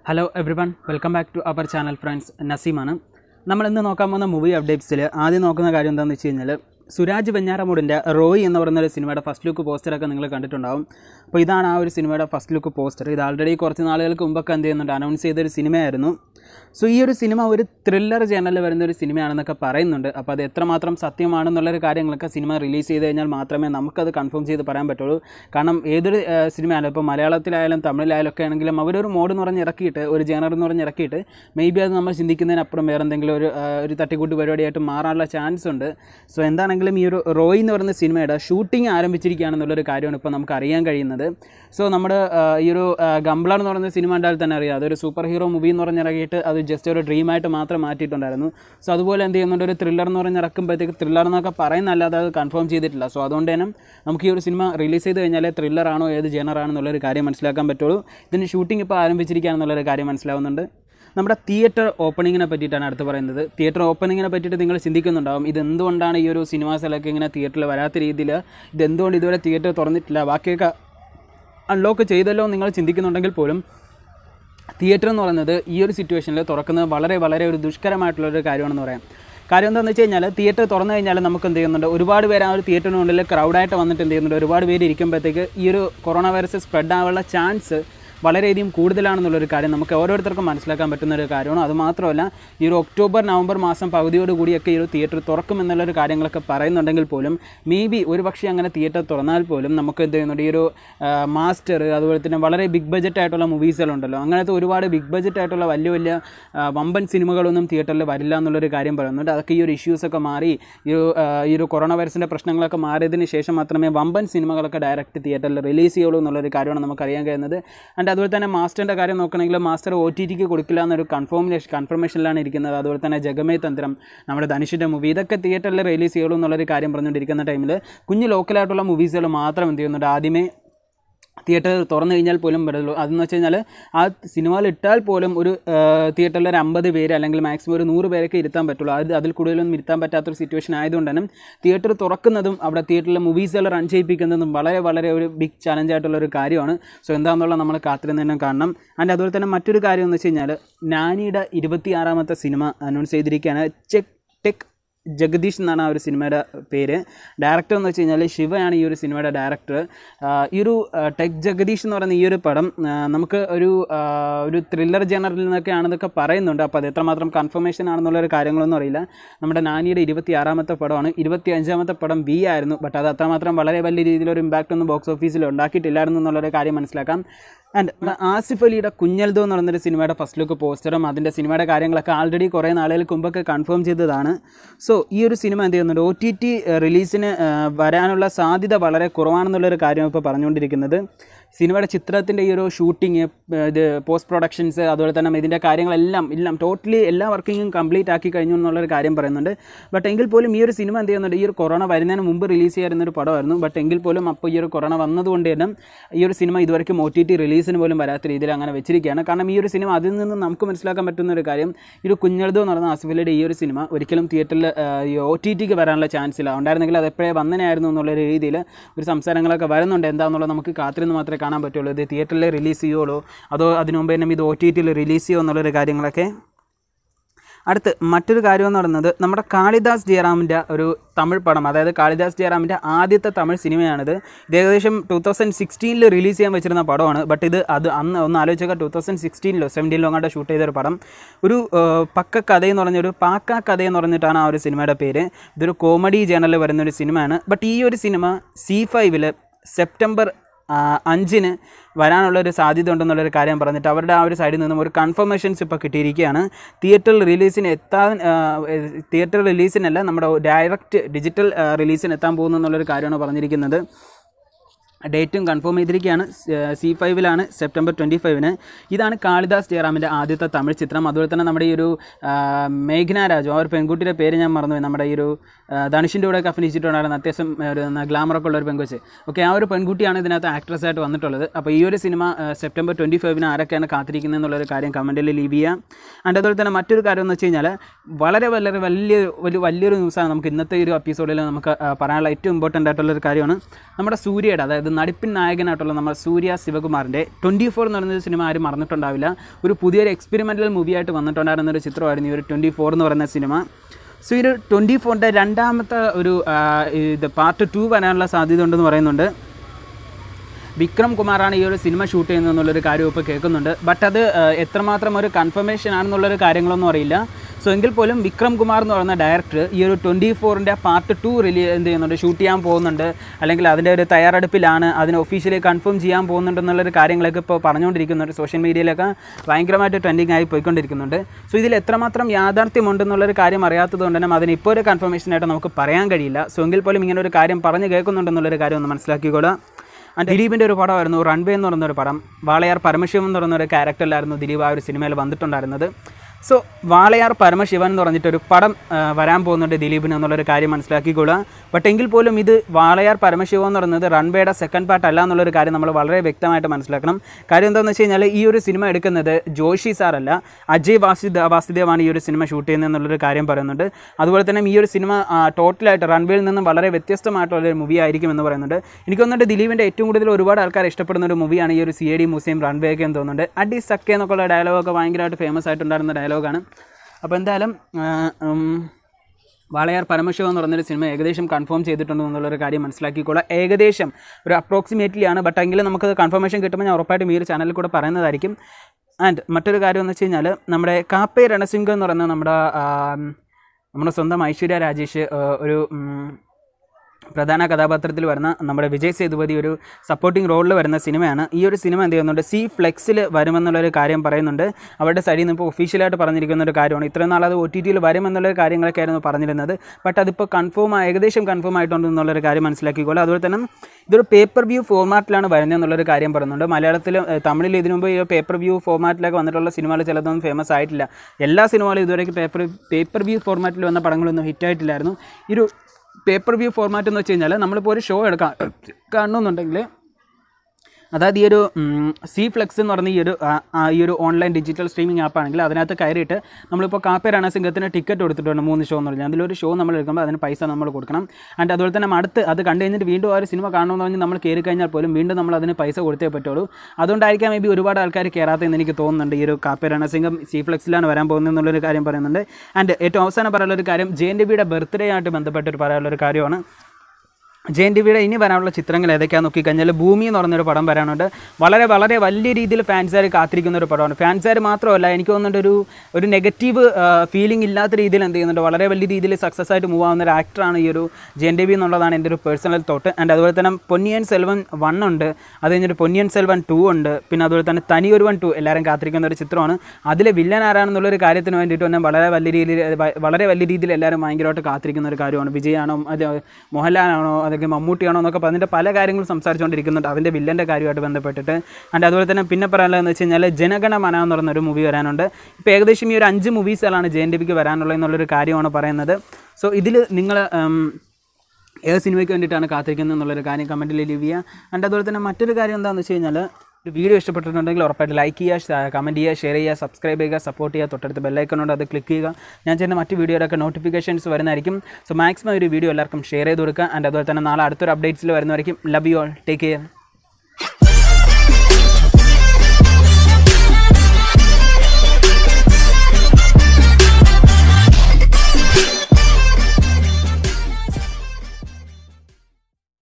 hello everyone welcome back to our channel friends നസീമാണ് നമ്മൾ ഇന്ന് നോക്കാൻ പോകുന്ന മൂവി അപ്ഡേറ്റ്സിൽ ആദ്യം നോക്കുന്ന കാര്യം എന്താണെന്ന് വെച്ച് കഴിഞ്ഞാൽ സുരാജ് വെഞ്ഞാറമൂടിൻ്റെ റോയ് എന്ന് പറയുന്ന ഒരു സിനിമയുടെ ഫസ്റ്റ് ലുക്ക് പോസ്റ്ററൊക്കെ നിങ്ങൾ കണ്ടിട്ടുണ്ടാവും അപ്പോൾ ഇതാണ് ആ ഒരു സിനിമയുടെ ഫസ്റ്റ് ലുക്ക് പോസ്റ്റർ ഇത് ആൾറെഡി കുറച്ച് നാളുകൾക്ക് മുമ്പൊക്കെ എന്ത് ചെയ്യുന്നുണ്ട് അനൗൺസ് ചെയ്തൊരു സിനിമയായിരുന്നു സോ ഈ ഒരു സിനിമ ഒരു ത്രില്ലർ ജേണലിൽ വരുന്ന ഒരു സിനിമയാണെന്നൊക്കെ പറയുന്നുണ്ട് അപ്പോൾ അത് എത്രമാത്രം സത്യമാണെന്നുള്ളൊരു കാര്യങ്ങളൊക്കെ സിനിമ റിലീസ് ചെയ്ത് കഴിഞ്ഞാൽ മാത്രമേ നമുക്കത് കൺഫേം ചെയ്ത് പറയാൻ പറ്റുള്ളൂ കാരണം ഏതൊരു ഏഹ്, സിനിമയായാലും ഇപ്പോൾ മലയാളത്തിലായാലും തമിഴിലായാലും ഒക്കെ ആണെങ്കിലും അവരൊരു മോഡ് എന്ന് പറഞ്ഞ് ഇറക്കിയിട്ട് ഒരു ജേണർ എന്ന് പറഞ്ഞ് ഇറക്കിയിട്ട് മേ ബി അത് നമ്മൾ ചിന്തിക്കുന്നതിനപ്പുറം വേറെ എന്തെങ്കിലും ഒരു ആ, ഒരു തട്ടിക്കൂട്ട് പരിപാടിയായിട്ട് മാറാനുള്ള ചാൻസ് ഉണ്ട് സോ എന്താണെങ്കിലും ഈ ഒരു റോയ് എന്ന് പറയുന്ന സിനിമയുടെ ഷൂട്ടിംഗ് ആരംഭിച്ചിരിക്കുകയാണെന്നുള്ളൊരു കാര്യമാണ് ഇപ്പോൾ നമുക്ക് അറിയാൻ കഴിയുന്നത് സോ നമ്മുടെ ആ, ഈ ഒരു ആ, ഗംബ്ലർ എന്ന് പറയുന്ന സിനിമ ഉണ്ടായാൽ തന്നെ അറിയാം അതൊരു സൂപ്പർ ഹീറോ മൂവി എന്ന് പറഞ്ഞ് ഇറങ്ങിയിട്ട് അത് ജസ്റ്റ് ഒരു ഡ്രീമായിട്ട് മാത്രം മാറ്റിയിട്ടുണ്ടായിരുന്നു സോ അതുപോലെ എന്ത് ചെയ്യുന്നുണ്ട് ഒരു ത്രില്ലർ എന്ന് പറഞ്ഞ് ഇറക്കുമ്പോഴത്തേക്ക് ത്രില്ലർ എന്നൊക്കെ പറയുന്നല്ലാതെ അത് കൺഫേം ചെയ്തിട്ടില്ല സോ അതുകൊണ്ട് തന്നെ നമുക്ക് ഈ ഒരു സിനിമ റിലീസ് ചെയ്ത് കഴിഞ്ഞാൽ ത്രില്ലർ ആണോ ഏത് ജേണർ ആണെന്നുള്ളൊരു കാര്യം മനസ്സിലാക്കാൻ പറ്റുള്ളൂ ഇതിന് ഷൂട്ടിംഗ് ഇപ്പോൾ ആരംഭിച്ചിരിക്കുകയാണെന്നുള്ളൊരു കാര്യം മനസ്സിലാവുന്നുണ്ട് നമ്മുടെ തിയേറ്റർ ഓപ്പണിങ്ങിനെ പറ്റിയിട്ടാണ് അടുത്ത് പറയുന്നത് തിയേറ്റർ ഓപ്പണിങ്ങിനെ പറ്റിയിട്ട് നിങ്ങൾ ചിന്തിക്കുന്നുണ്ടാവും ഇത് എന്തുകൊണ്ടാണ് ഈ ഒരു സിനിമാസിലൊക്കെ ഇങ്ങനെ തിയേറ്ററിൽ വരാത്ത രീതിയിൽ ഇത് എന്തുകൊണ്ട് ഇതുവരെ തിയേറ്റർ തുറന്നിട്ടില്ല ബാക്കിയൊക്കെ അൺലോക്ക് ചെയ്തല്ലോ എന്ന് നിങ്ങൾ ചിന്തിക്കുന്നുണ്ടെങ്കിൽ പോലും തിയേറ്റർ എന്ന് പറയുന്നത് ഈ ഒരു സിറ്റുവേഷനിൽ തുറക്കുന്നത് വളരെ വളരെ ഒരു ദുഷ്കരമായിട്ടുള്ളൊരു കാര്യമാണെന്ന് പറയാം കാര്യം എന്താണെന്ന് വെച്ച് കഴിഞ്ഞാൽ തിയേറ്റർ തുറന്നു കഴിഞ്ഞാൽ നമുക്ക് എന്ത് ചെയ്യുന്നുണ്ട് ഒരുപാട് പേര് ആ ഒരു തിയേറ്ററിന് മുന്നിൽ ക്രൗഡായിട്ട് വന്നിട്ട് എന്ത് ചെയ്യുന്നുണ്ട് ഒരുപാട് പേര് ഇരിക്കുമ്പോഴത്തേക്ക് ഈ ഒരു കൊറോണ വൈറസ് സ്പ്രെഡ് ആവാനുള്ള ചാൻസ് വളരെയധികം കൂടുതലാണെന്നുള്ളൊരു കാര്യം നമുക്ക് ഓരോരുത്തർക്കും മനസ്സിലാക്കാൻ പറ്റുന്ന ഒരു കാര്യമാണ് അതുമാത്രമല്ല ഈ ഒരു ഒക്ടോബർ നവംബർ മാസം പകുതിയോട് കൂടിയൊക്കെ ഈ ഒരു തിയേറ്റർ തുറക്കും എന്നുള്ളൊരു കാര്യങ്ങളൊക്കെ പറയുന്നുണ്ടെങ്കിൽ പോലും മേ ബി ഒരു പക്ഷേ അങ്ങനെ തിയേറ്റർ തുറന്നാൽ പോലും നമുക്ക് എന്ത് ചെയ്യുന്നുണ്ട് ഈ ഒരു മാസ്റ്റർ അതുപോലെ തന്നെ വളരെ ബിഗ് ബഡ്ജറ്റ് ആയിട്ടുള്ള മൂവീസുകളുണ്ടല്ലോ അങ്ങനത്തെ ഒരുപാട് ബിഗ് ബഡ്ജറ്റ് ആയിട്ടുള്ള വലിയ വലിയ ആ, വമ്പൻ സിനിമകളൊന്നും തിയേറ്ററിൽ വരില്ല എന്നുള്ളൊരു കാര്യം പറയുന്നുണ്ട് അതൊക്കെ ഈ ഒരു ഇഷ്യൂസൊക്കെ മാറി ഈ ഒരു ആ, ഈ ഒരു കൊറോണ വൈറസിൻ്റെ പ്രശ്നങ്ങളൊക്കെ മാറിയതിന് ശേഷം മാത്രമേ വമ്പൻ സിനിമകളൊക്കെ ഡയറക്റ്റ് തിയേറ്ററിൽ റിലീസ് ചെയ്യുള്ളൂ എന്നുള്ളൊരു കാര്യമാണ് നമുക്ക് അറിയാൻ കഴിയുന്നത് ആൻഡ് അതുപോലെ തന്നെ മാസ്റ്ററിൻ്റെ കാര്യം നോക്കണമെങ്കിൽ മാസ്റ്റർ ഒ ടി ടിക്ക് കൊടുക്കില്ല എന്നൊരു കൺഫേമിനേഷൻ കൺഫർമേഷനിലാണ് ഇരിക്കുന്നത് അതുപോലെ തന്നെ ജഗമേ തന്ത്രം നമ്മുടെ ധനുഷിൻ്റെ മൂവി ഇതൊക്കെ തിയേറ്ററിൽ റിലീസ് ചെയ്യുള്ളൂ എന്നുള്ളൊരു കാര്യം പറഞ്ഞുകൊണ്ടിരിക്കുന്ന ടൈമിൽ കുഞ്ഞു ലോക്കലായിട്ടുള്ള മൂവീസുകൾ മാത്രം എന്ത് ചെയ്യുന്നുണ്ട് ആദ്യമേ തിയേറ്റർ തുറന്നു കഴിഞ്ഞാൽ പോലും വരുള്ളൂ അതെന്ന് വെച്ച് കഴിഞ്ഞാൽ ആ സിനിമയിൽ ഇട്ടാൽ പോലും ഒരു തിയേറ്ററിൽ ഒരു അമ്പത് പേര് അല്ലെങ്കിൽ മാക്സിമം ഒരു നൂറ് പേരൊക്കെ ഇരുത്താൻ പറ്റുള്ളൂ അത് അതിൽ കൂടുതലൊന്നും ഇരുത്താൻ പറ്റാത്തൊരു സിറ്റുവേഷൻ ആയതുകൊണ്ട് തന്നെ തിയേറ്റർ തുറക്കുന്നതും അവിടെ തിയേറ്ററിലെ മൂവീസുകൾ റൺ ചെയ്യിപ്പിക്കുന്നതും വളരെ വളരെ ഒരു ബിഗ് ചലഞ്ച് ആയിട്ടുള്ള ഒരു കാര്യമാണ് സോ എന്താണെന്നുള്ള നമ്മൾ കാത്തിരുന്ന് തന്നെ കാണണം ആൻഡ് അതുപോലെ തന്നെ മറ്റൊരു കാര്യം എന്ന് വെച്ച് കഴിഞ്ഞാൽ നാനിയുടെ ഇരുപത്തി ആറാമത്തെ സിനിമ അനൗൺസ് ചെയ്തിരിക്കുകയാണ് ചെക്ക് ടെക് ജഗദീഷ് എന്നാണ് ആ ഒരു സിനിമയുടെ പേര് ഡയറക്ടർ എന്ന് വെച്ച് കഴിഞ്ഞാൽ ശിവയാണ് ഈ ഒരു സിനിമയുടെ ഡയറക്ടർ ഈ ഒരു ആ, ടെക് ജഗദീഷ് എന്ന് പറയുന്ന ഈ ഒരു പടം ആ, നമുക്ക് ഒരു ആ, ഒരു ത്രില്ലർ ജനറിൽ നിന്നൊക്കെ ആണെന്നൊക്കെ പറയുന്നുണ്ട് അപ്പോൾ അത് എത്രമാത്രം കൺഫർമേഷൻ ആണെന്നുള്ളൊരു കാര്യങ്ങളൊന്നും അറിയില്ല നമ്മുടെ നാനിയുടെ ഇരുപത്തി ആറാമത്തെ പടമാണ് ഇരുപത്തി അഞ്ചാമത്തെ പടം ബി ആയിരുന്നു ബട്ട് അത് അത്രമാത്രം വളരെ വലിയ രീതിയിലൊരു ഇമ്പാക്റ്റ് ഒന്നും ബോക്സ് ഓഫീസിൽ ഉണ്ടാക്കിയിട്ടില്ലായിരുന്നു എന്നുള്ളൊരു കാര്യം മനസ്സിലാക്കാം ആൻഡ് ആസിഫ് അലിയുടെ കുഞ്ഞൽദോ എന്ന് പറയുന്നൊരു സിനിമയുടെ ഫസ്റ്റ് ലുക്ക് പോസ്റ്ററും അതിൻ്റെ സിനിമയുടെ കാര്യങ്ങളൊക്കെ ആൾറെഡി കുറേ നാളുകൾക്ക് മുമ്പൊക്കെ കൺഫേം ചെയ്തതാണ് സോ ഈ ഒരു സിനിമ എന്ത് ചെയ്യുന്നുണ്ട് ഒ ടി ടി റിലീസിന് വരാനുള്ള സാധ്യത വളരെ കുറവാണെന്നുള്ളൊരു കാര്യം ഇപ്പോൾ പറഞ്ഞുകൊണ്ടിരിക്കുന്നത് സിനിമയുടെ ചിത്രത്തിൻ്റെ ഈ ഒരു ഷൂട്ടിങ് ഇത് പോസ്റ്റ് പ്രൊഡക്ഷൻസ് അതുപോലെ തന്നെ ഇതിൻ്റെ കാര്യങ്ങളെല്ലാം എല്ലാം ടോട്ടലി എല്ലാ വർക്കിങ്ങും കംപ്ലീറ്റ് ആക്കി കഴിഞ്ഞു എന്നുള്ളൊരു കാര്യം പറയുന്നുണ്ട് ബട്ട് എങ്കിൽ പോലും ഈ ഒരു സിനിമ എന്ത് ചെയ്യുന്നുണ്ട് ഈ ഒരു കൊറോണ വരുന്നതിന് മുമ്പ് റിലീസ് ചെയ്യാറുന്ന ഒരു പടമായിരുന്നു ബട്ട് എങ്കിൽ പോലും അപ്പോൾ ഈ ഒരു കൊറോണ വന്നതുകൊണ്ട് തന്നെ ഈ ഒരു സിനിമ ഇതുവരെയ്ക്കും ഒ ടി ടി റിലീസിന് പോലും വരാത്ത രീതിയിൽ അങ്ങനെ വെച്ചിരിക്കുകയാണ് കാരണം ഈ ഒരു സിനിമ അതിൽ നിന്ന് നമുക്ക് മനസ്സിലാക്കാൻ പറ്റുന്ന ഒരു കാര്യം ഈ ഒരു കുഞ്ഞെഴുതോ എന്ന് പറയുന്ന ആസിഫലിയുടെ ഈ ഒരു സിനിമ ഒരിക്കലും തിയേറ്ററിൽ ഈ ഒ ടി ടിക്ക് വരാനുള്ള ചാൻസ് ഇല്ല ഉണ്ടായിരുന്നെങ്കിൽ അത് എപ്പോഴേ വന്നനായിരുന്നു എന്നുള്ള രീതിയിൽ ഒരു സംസാരങ്ങളൊക്കെ വരുന്നുണ്ട് എന്താണെന്നുള്ളത് നമുക്ക് കാത്തിരുന്ന് മാത്രമേ കാണാൻ പറ്റുള്ളൂ ഇത് തിയേറ്ററിൽ റിലീസ് ചെയ്യുള്ളൂ അതോ അതിനു മുമ്പ് തന്നെ ഇത് ഒ ടി ടിയിൽ റിലീസ് ചെയ്യുമോ എന്നുള്ളൊരു കാര്യങ്ങളൊക്കെ അടുത്ത് മറ്റൊരു കാര്യം എന്ന് പറയുന്നത് നമ്മുടെ കാളിദാസ് ജയറാമിൻ്റെ ഒരു തമിഴ് പടം അതായത് കാളിദാസ് ജയറാമിൻ്റെ ആദ്യത്തെ തമിഴ് സിനിമയാണിത് ഇത് ഏകദേശം ടൂ തൗസൻഡ് സിക്സ്റ്റീനിൽ റിലീസ് ചെയ്യാൻ വെച്ചിരുന്ന പടമാണ് ബട്ട് ഇത് അത് അന്ന് ഒന്ന് ആലോചിച്ചൊക്കെ ടൂ തൗസൻഡ് സിക്സ്റ്റീനിലോ സെവൻറ്റീനിലോ അങ്ങോട്ട് ഷൂട്ട് ചെയ്തൊരു പടം ഒരു ആ, പക്ക കഥയെന്ന് പറഞ്ഞൊരു പാക്ക കഥയെന്ന് പറഞ്ഞിട്ടാണ് ആ ഒരു സിനിമയുടെ പേര് ഇതൊരു കോമഡി ജേണലിൽ വരുന്നൊരു സിനിമയാണ് ബട്ട് ഈ ഒരു സിനിമ സി ഫൈവിൽ സെപ്റ്റംബർ ആ, അഞ്ചിന് വരാനുള്ള ഒരു സാധ്യത ഉണ്ടെന്നുള്ളൊരു കാര്യം പറഞ്ഞിട്ട് അവരുടെ ആ ഒരു സൈഡിൽ നിന്നും ഒരു കൺഫർമേഷൻസ് ഇപ്പോൾ കിട്ടിയിരിക്കുകയാണ് തിയേറ്ററിൽ റിലീസിന് എത്താൻ തിയേറ്റർ റിലീസിനല്ല നമ്മുടെ ഡയറക്റ്റ് ഡിജിറ്റൽ റിലീസിന് എത്താൻ പോകുന്നു എന്നുള്ളൊരു കാര്യമാണ് പറഞ്ഞിരിക്കുന്നത് ഡേറ്റും കൺഫേം ചെയ്തിരിക്കുകയാണ് സി ഫൈവിലാണ് സെപ്റ്റംബർ ട്വൻറ്റി ഫൈവിന് ഇതാണ് കാളിദാസ് ജയറാമിൻ്റെ ആദ്യത്തെ തമിഴ് ചിത്രം അതുപോലെ തന്നെ നമ്മുടെ ഈ ഒരു ആ, മേഘ്ന രാജു ആ ഒരു പെൺകുട്ടിയുടെ പേര് ഞാൻ മറന്നുപോയി നമ്മുടെ ഈ ഒരു ആ, ധനുഷിൻ്റെ കൂടെ ഒക്കെ അഭിനയിച്ചിട്ടുണ്ടായിരുന്ന അത്യാവശ്യം ഒരു ഗ്ലാമറൊക്കെ ഉള്ള ഒരു പെൺകൊച്ച് ഓക്കെ ആ ഒരു പെൺകുട്ടിയാണ് ഇതിനകത്ത് ആക്ട്രസ് ആയിട്ട് വന്നിട്ടുള്ളത് അപ്പോൾ ഈ ഒരു സിനിമ ആ, സെപ്റ്റംബർ ട്വൻറ്റി ഫൈവിന് ആരൊക്കെയാണ് കാത്തിരിക്കുന്നത് എന്നുള്ളൊരു കാര്യം കമൻറ്റിൽ ലീവ് ചെയ്യുക ആൻഡ് അതുപോലെ തന്നെ മറ്റൊരു കാര്യം എന്ന് വെച്ച് കഴിഞ്ഞാൽ വളരെ വളരെ വലിയ ഒരു വലിയൊരു ന്യൂസാണ് നമുക്ക് ഇന്നത്തെ ഒരു എപ്പിസോഡിൽ നമുക്ക് ആ, പറയാനുള്ള ഏറ്റവും ഇമ്പോർട്ടൻ്റ് ആയിട്ടുള്ളൊരു കാര്യമാണ് നമ്മുടെ സൂര്യയുടെ അതായത് അത് നടിപ്പിൻ നായകനായിട്ടുള്ള നമ്മുടെ സൂര്യ ശിവകുമാറിൻ്റെ ട്വൻറ്റി ഫോർ എന്ന് പറയുന്ന സിനിമ ആരും മറന്നിട്ടുണ്ടാവില്ല ഒരു പുതിയൊരു എക്സ്പെരിമെൻ്റൽ മൂവിയായിട്ട് വന്നിട്ടുണ്ടായിരുന്ന ഒരു ചിത്രമായിരുന്നു ഈ ഒരു ട്വൻറ്റി ഫോർ എന്ന് പറയുന്ന സിനിമ സോ ഈ ഒരു ട്വൻറ്റി ഫോറിൻ്റെ രണ്ടാമത്തെ ഒരു ആ, ഇത് പാർട്ട് ടു വരാനുള്ള സാധ്യത ഉണ്ടെന്ന് പറയുന്നുണ്ട് വിക്രം കുമാറാണ് ഈ ഒരു സിനിമ ഷൂട്ട് ചെയ്യുന്നത് എന്നുള്ളൊരു കാര്യം ഇപ്പോൾ കേൾക്കുന്നുണ്ട് ബട്ട് അത് ആ, എത്രമാത്രം ഒരു കൺഫർമേഷൻ ആണെന്നുള്ളൊരു കാര്യങ്ങളൊന്നും അറിയില്ല സോ എങ്കിൽ പോലും വിക്രം കുമാർ എന്ന് പറയുന്ന ഡയറക്ടർ ഈ ഒരു ട്വൻറ്റി ഫോറിൻ്റെ പാർട്ട് ടു റിലീ എന്ത് ചെയ്യുന്നുണ്ട് ഷൂട്ട് ചെയ്യാൻ പോകുന്നുണ്ട് അല്ലെങ്കിൽ അതിൻ്റെ ഒരു തയ്യാറെടുപ്പിലാണ് അതിനെ ഒഫീഷ്യലി കൺഫേം ചെയ്യാൻ പോകുന്നുണ്ട് എന്നുള്ളൊരു കാര്യങ്ങളൊക്കെ ഇപ്പോൾ പറഞ്ഞുകൊണ്ടിരിക്കുന്നുണ്ട് സോഷ്യൽ മീഡിയയിലൊക്കെ ഭയങ്കരമായിട്ട് ട്രെൻഡിങ് ആയി പോയിക്കൊണ്ടിരിക്കുന്നുണ്ട് സോ ഇതിൽ എത്രമാത്രം യാഥാർത്ഥ്യമുണ്ടെന്നുള്ളൊരു കാര്യം അറിയാത്തത് കൊണ്ട് തന്നെ അതിന് ഇപ്പോൾ ഒരു കൺഫർമേഷനായിട്ട് നമുക്ക് പറയാൻ കഴിയില്ല സോ എങ്കിൽ പോലും ഇങ്ങനെ ഒരു കാര്യം പറഞ്ഞു കേൾക്കുന്നുണ്ടെന്നുള്ളൊരു കാര്യം ഒന്ന് മനസ്സിലാക്കിക്കോളാം ആൻഡ് ദിലീപിൻ്റെ ഒരു പടമായിരുന്നു റൺവേ എന്ന് പറയുന്ന ഒരു പടം വാളയാർ പരമശിവൻ എന്ന് പറയുന്ന ഒരു ക്യാരക്ടറിലായിരുന്നു ദിലീപ് ആ ഒരു സിനിമയിൽ വന്നിട്ടുണ്ടായിരുന്നത് സോ വാളയാർ പരമശിവൻ എന്ന് പറഞ്ഞിട്ടൊരു പടം ആ, വരാൻ പോകുന്നുണ്ട് ദിലീപിന് എന്നുള്ളൊരു കാര്യം മനസ്സിലാക്കിക്കൊള്ളുക ബട്ട് എങ്കിൽ പോലും ഇത് വാളയാർ പരമശിവൻ എന്ന് പറയുന്നത് റൺവേയുടെ സെക്കൻഡ് പാർട്ട് അല്ല എന്നുള്ളൊരു കാര്യം നമ്മൾ വളരെ വ്യക്തമായിട്ട് മനസ്സിലാക്കണം കാര്യം എന്താണെന്ന് വെച്ച് കഴിഞ്ഞാൽ ഈ ഒരു സിനിമ എടുക്കുന്നത് ജോഷി സാറല്ല അജയ് വാസുദ വാസുദേവാണ് ഈ ഒരു സിനിമ ഷൂട്ട് ചെയ്യുന്നത് എന്നുള്ളൊരു കാര്യം പറയുന്നുണ്ട് അതുപോലെ തന്നെ ഈ ഒരു സിനിമ ടോട്ടലായിട്ട് റൺവേയിൽ നിന്നും വളരെ വ്യത്യസ്തമായിട്ടുള്ള ഒരു മൂവി ആയിരിക്കും എന്ന് പറയുന്നുണ്ട് എനിക്ക് തോന്നുന്നുണ്ട് ദിലീപിൻ്റെ ഏറ്റവും കൂടുതൽ ഒരുപാട് ആൾക്കാർ ഇഷ്ടപ്പെടുന്ന ഒരു മൂവിയാണ് ഈ ഒരു C A D museum runway ഒക്കെ എന്ന് തോന്നുന്നുണ്ട് അടി സക്കെ എന്നൊക്കെയുള്ള ഡയലോഗൊക്കെ ഭയങ്കരമായിട്ട് ഫേമസ് ആയിട്ടുണ്ടായിരുന്ന ഡയലോഗാണ് അപ്പോൾ എന്തായാലും ആ, ഉം, വാളയാർ പരമശിവം എന്ന് പറഞ്ഞൊരു സിനിമ ഏകദേശം കൺഫേം ചെയ്തിട്ടുണ്ട് എന്നുള്ളൊരു കാര്യം മനസ്സിലാക്കിക്കോളാം ഏകദേശം ഒരു അപ്രോക്സിമേറ്റ്ലി ആണ് ബട്ട് എങ്കിലും നമുക്കത് കൺഫർമേഷൻ കിട്ടുമ്പോൾ ഞാൻ ഉറപ്പായിട്ടും ഈ ഒരു ചാനലിൽ കൂടെ പറയുന്നതായിരിക്കും ആൻഡ് മറ്റൊരു കാര്യം എന്ന് വെച്ച് കഴിഞ്ഞാൽ നമ്മുടെ കാപ്പേ രണസിംഗ് എന്ന് പറയുന്ന നമ്മുടെ ആ, നമ്മുടെ സ്വന്തം ഐശ്വര്യ രാജേഷ് ആ, ഒരു ഉം, പ്രധാന കഥാപാത്രത്തിൽ വരുന്ന നമ്മുടെ വിജയ് സേതുപതി ഒരു സപ്പോർട്ടിംഗ് റോളിൽ വരുന്ന സിനിമയാണ് ഈ ഒരു സിനിമ എന്ത് ചെയ്യുന്നുണ്ട് സി ഫ്ലെക്സിൽ വരുമെന്നുള്ളൊരു കാര്യം പറയുന്നുണ്ട് അവരുടെ സൈഡിൽ നിന്ന് ഇപ്പോൾ ഒഫീഷ്യലായിട്ട് പറഞ്ഞിരിക്കുന്ന ഒരു കാര്യമാണ് ഇത്രയും നാൾ അത് ഒ ടി ടിയിൽ വരുമെന്നുള്ള കാര്യങ്ങളൊക്കെ ആയിരുന്നു പറഞ്ഞിരുന്നത് ബട്ട് അതിപ്പോൾ കൺഫേം ഏകദേശം കൺഫേം ആയിട്ടുണ്ട് എന്നുള്ളൊരു കാര്യം മനസ്സിലാക്കിക്കോളൂ അതുപോലെ തന്നെ ഇതൊരു പേപ്പർ വ്യൂ ഫോർമാറ്റിലാണ് വരുന്നത് എന്നുള്ളൊരു കാര്യം പറയുന്നുണ്ട് മലയാളത്തിലും ഏഹ്, തമിഴിൽ ഇതിനു മുമ്പ് ഈ പേപ്പർ വ്യൂ ഫോർമാറ്റിലൊക്കെ വന്നിട്ടുള്ള സിനിമകൾ ചിലതൊന്നും ഫേമസ് ആയിട്ടില്ല എല്ലാ സിനിമകളും ഇതുവരെയ്ക്ക് പേപ്പർ പേപ്പർ വ്യൂ ഫോർമാറ്റിൽ വന്ന പടങ്ങളൊന്നും ഹിറ്റായിട്ടില്ലായിരുന്നു ഈ ഒരു പേപ്പർ വ്യൂ ഫോർമാറ്റ് എന്ന് വെച്ച് കഴിഞ്ഞാൽ നമ്മളിപ്പോൾ ഒരു ഷോ എടുക്കാം കാണണമെന്നുണ്ടെങ്കിൽ അതായത് ഈ ഒരു സി ഫ്ലെക്സ് എന്ന് പറഞ്ഞ ഈ ഒരു ആ, ആ, ഈ ഒരു ഓൺലൈൻ ഡിജിറ്റൽ സ്ട്രീമിംഗ് ആപ്പാണെങ്കിൽ അതിനകത്ത് കയറിയിട്ട് നമ്മളിപ്പോൾ കാപ്പേ രണസിംഗത്തിന് ടിക്കറ്റ് കൊടുത്തിട്ടുണ്ട് മൂന്ന് ഷോ എന്ന് പറഞ്ഞാൽ അതിലൊരു ഷോ നമ്മൾ എടുക്കുമ്പോൾ അതിന് പൈസ നമ്മൾ കൊടുക്കണം ആൻഡ് അതുപോലെ തന്നെ അടുത്ത് അത് കണ്ടു കഴിഞ്ഞിട്ട് വീണ്ടും ആ ഒരു സിനിമ കാണണമെന്ന് പറഞ്ഞ് നമ്മൾ കയറി കഴിഞ്ഞാൽ പോലും വീണ്ടും നമ്മൾ അതിന് പൈസ കൊടുത്തേ പറ്റുള്ളൂ അതുകൊണ്ടായിരിക്കാം മേ ബി ഒരുപാട് ആൾക്കാർ കയറാത്തതെന്ന് എനിക്ക് തോന്നുന്നുണ്ട് ഈ ഒരു കാപ്പേ രണസിംഗം സി ഫ്ലെക്സിലാണ് വരാൻ പോകുന്നത് എന്നുള്ളൊരു കാര്യം പറയുന്നുണ്ട് ആൻഡ് ഏറ്റവും അവസാനം പറയാനുള്ള ഒരു കാര്യം ജെ എൻ ഡി ബിയുടെ ബർത്ത്ഡേ ആയിട്ട് ബന്ധപ്പെട്ടൊരു പറയാനുള്ളൊരു കാര്യമാണ് ജയൻ ടിവിയുടെ ഇനി വരാനുള്ള ചിത്രങ്ങൾ ഏതൊക്കെയാണെന്ന് നോക്കിക്കഴിഞ്ഞാൽ ഭൂമി എന്ന് പറഞ്ഞൊരു പടം വരാനുണ്ട് വളരെ വളരെ വലിയ രീതിയിൽ ഫാൻസുകാർ കാത്തിരിക്കുന്ന ഒരു പടമാണ് ഫാൻസുകാർ മാത്രമല്ല എനിക്ക് തോന്നുന്നുണ്ട് ഒരു ഒരു നെഗറ്റീവ് ഫീലിംഗ് ഇല്ലാത്ത രീതിയിൽ എന്ത് ചെയ്യുന്നുണ്ട് വളരെ വലിയ രീതിയിൽ സക്സസ് ആയിട്ട് മൂവ് ആവുന്ന ഒരു ആക്ടറാണ് ഈ ഒരു ജയൻ ടി വി എന്നുള്ളതാണ് എൻ്റെ ഒരു പേഴ്സണൽ തോട്ട് ആൻഡ് അതുപോലെ തന്നെ പൊന്നിയൻ സെൽവൻ വൺ ഉണ്ട് അത് കഴിഞ്ഞിട്ട് പൊന്നിയൻ സെൽവൻ ടു ഉണ്ട് പിന്നെ അതുപോലെ തന്നെ തനിയൊരുവൻ ടു എല്ലാവരും കാത്തിരിക്കുന്ന ഒരു ചിത്രമാണ് അതിലെ വില്ലൻ ആരാണെന്നുള്ളൊരു കാര്യത്തിന് വേണ്ടിയിട്ട് തന്നെ വളരെ വലിയ രീതിയിൽ വളരെ വലിയ രീതിയിൽ എല്ലാവരും ഭയങ്കരമായിട്ട് കാത്തിരിക്കുന്ന ഒരു കാര്യമാണ് വിജയാണോ അത് മോഹൻലാലാണോ അല്ലെങ്കിൽ മമ്മൂട്ടിയാണോ എന്നൊക്കെ പറഞ്ഞിട്ട് പല കാര്യങ്ങളും സംസാരിച്ചുകൊണ്ടിരിക്കുന്നുണ്ട് അതിൻ്റെ വില്ലൻ്റെ കാര്യമായിട്ട് ബന്ധപ്പെട്ടിട്ട് ആൻഡ് അതുപോലെ തന്നെ പിന്നെ പറയാനുള്ളതെന്ന് വെച്ച് കഴിഞ്ഞാൽ ജനഗണമന എന്ന് പറയുന്ന ഒരു മൂവി വരാനുണ്ട് ഇപ്പോൾ ഏകദേശം ഈ ഒരു അഞ്ച് മൂവീസുകളാണ് ജെ എൻ ടി പിക്ക് വരാനുള്ളത് എന്നുള്ളൊരു കാര്യമാണ് പറയുന്നത് സോ ഇതിൽ നിങ്ങൾ ഏത് സിനിമയ്ക്ക് വേണ്ടിയിട്ടാണ് കാത്തിരിക്കുന്നത് എന്നുള്ളൊരു കാര്യം കമൻറ്റിൽ ലീവ് ചെയ്യുക ആൻഡ് അതുപോലെ തന്നെ മറ്റൊരു കാര്യം എന്താണെന്ന് വെച്ച് കഴിഞ്ഞാൽ ഒരു വീഡിയോ ഇഷ്ടപ്പെട്ടിട്ടുണ്ടെങ്കിൽ ഉറപ്പായിട്ട് ലൈക്ക് ചെയ്യുക കമൻറ്റ് ചെയ്യുക ഷെയർ ചെയ്യുക സബ്സ്ക്രൈബ് ചെയ്യുക സപ്പോർട്ട് ചെയ്യുക തൊട്ടടുത്ത് ബെല്ലൈക്കൺ ഉണ്ട് അത് ക്ലിക്ക് ചെയ്യുക ഞാൻ ചെയ്യുന്ന മറ്റ് വീഡിയോയിലൊക്കെ നോട്ടിഫിക്കേഷൻസ് വരുന്നതായിരിക്കും സോ മാക്സിമം ഒരു വീഡിയോ എല്ലാവർക്കും ഷെയർ ചെയ്ത് കൊടുക്കുക ആൻഡ് അതുപോലെ തന്നെ നാളെ അടുത്തൊരു അപ്ഡേറ്റ്സിൽ വരുന്നതായിരിക്കും love you all take care